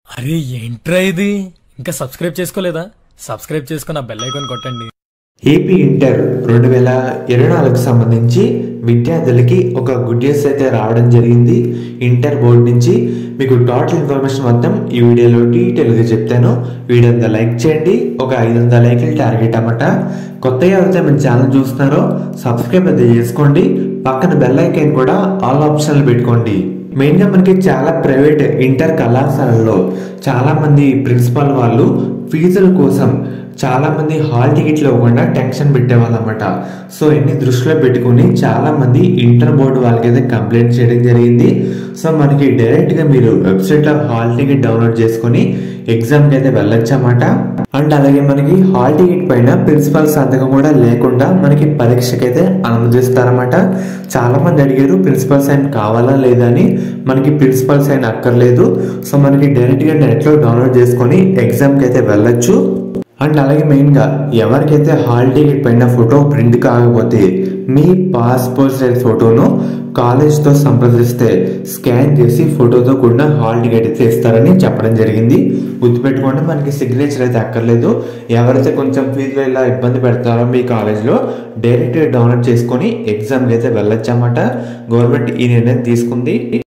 అరే ఏంట్రా ఇది ఇంకా సబ్స్క్రైబ్ చేసుకోలేదా సబ్స్క్రైబ్ చేసుకున్న బెల్ ఐకాన్ కొట్టండి ఏపీ ఇంటర్ రెండు వేల ఇరవై నాలుగుకి సంబంధించి విద్యార్థులకి ఒక గుడ్ న్యూస్ అయితే రావడం జరిగింది ఇంటర్ బోర్డు నుంచి మీకు టోటల్ ఇన్ఫర్మేషన్ మొత్తం ఈ వీడియోలో డీటెయిల్గా చెప్తాను వీడియో అంతా లైక్ చేయండి ఒక ఐదు వందల లైక్లు టార్గెట్ అన్నమాట కొత్తగా ఎవరైతే మన ఛానల్ చూస్తున్నారో సబ్స్క్రైబ్ అయితే చేసుకోండి పక్కన బెల్ ఐకాన్ కూడా ఆల్ ఆప్షన్లు పెట్టుకోండి మెయిన్గా మనకి చాలా ప్రైవేట్ ఇంటర్ కళాశాలల్లో చాలా మంది ప్రిన్సిపల్ వాళ్ళు ఫీజుల కోసం చాలా మంది హాల్ టికెట్లు ఇవ్వకుండా టెన్షన్ పెట్టేవాళ్ళు అనమాట సో ఇన్ని దృష్టిలో పెట్టుకుని చాలా మంది ఇంటర్ బోర్డు వాళ్ళకైతే కంప్లైంట్ చేయడం జరిగింది సో మనకి డైరెక్ట్గా మీరు వెబ్సైట్లో హాల్ టికెట్ డౌన్లోడ్ చేసుకొని ఎగ్జామ్కి అయితే వెళ్ళొచ్చన్నమాట అండ్ అలాగే మనకి హాల్ టికెట్ పైన ప్రిన్సిపల్ సంతకం కూడా లేకుండా మనకి పరీక్షకి అయితే అనుమతిస్తారన్నమాట చాలా మంది అడిగారు ప్రిన్సిపల్ సైన్ కావాలా లేదా అని మనకి ప్రిన్సిపల్ సైన్ అక్కర్లేదు సో మనకి డైరెక్ట్గా నెట్లో డౌన్లోడ్ చేసుకొని ఎగ్జామ్కి అయితే వెళ్ళొచ్చు అండ్ అలాగే మెయిన్గా ఎవరికైతే హాల్ టికెట్ పైన ఫోటో ప్రింట్ కాకపోతే మీ పాస్పోర్ట్ సైజ్ ఫోటోను కాలేజ్తో సంప్రదిస్తే స్కాన్ చేసి ఫోటోతో కూడిన హాల్ టికెట్ అయితే ఇస్తారని చెప్పడం జరిగింది గుర్తుపెట్టుకోండి మనకి సిగ్నేచర్ అయితే అక్కర్లేదు ఎవరైతే కొంచెం ఫీజులో ఇలా ఇబ్బంది పెడతారో మీ కాలేజ్లో డైరెక్ట్గా డౌన్లోడ్ చేసుకొని ఎగ్జామ్కి అయితే వెళ్ళొచ్చు అన్నమాట గవర్నమెంట్ ఈ నిర్ణయం తీసుకుంది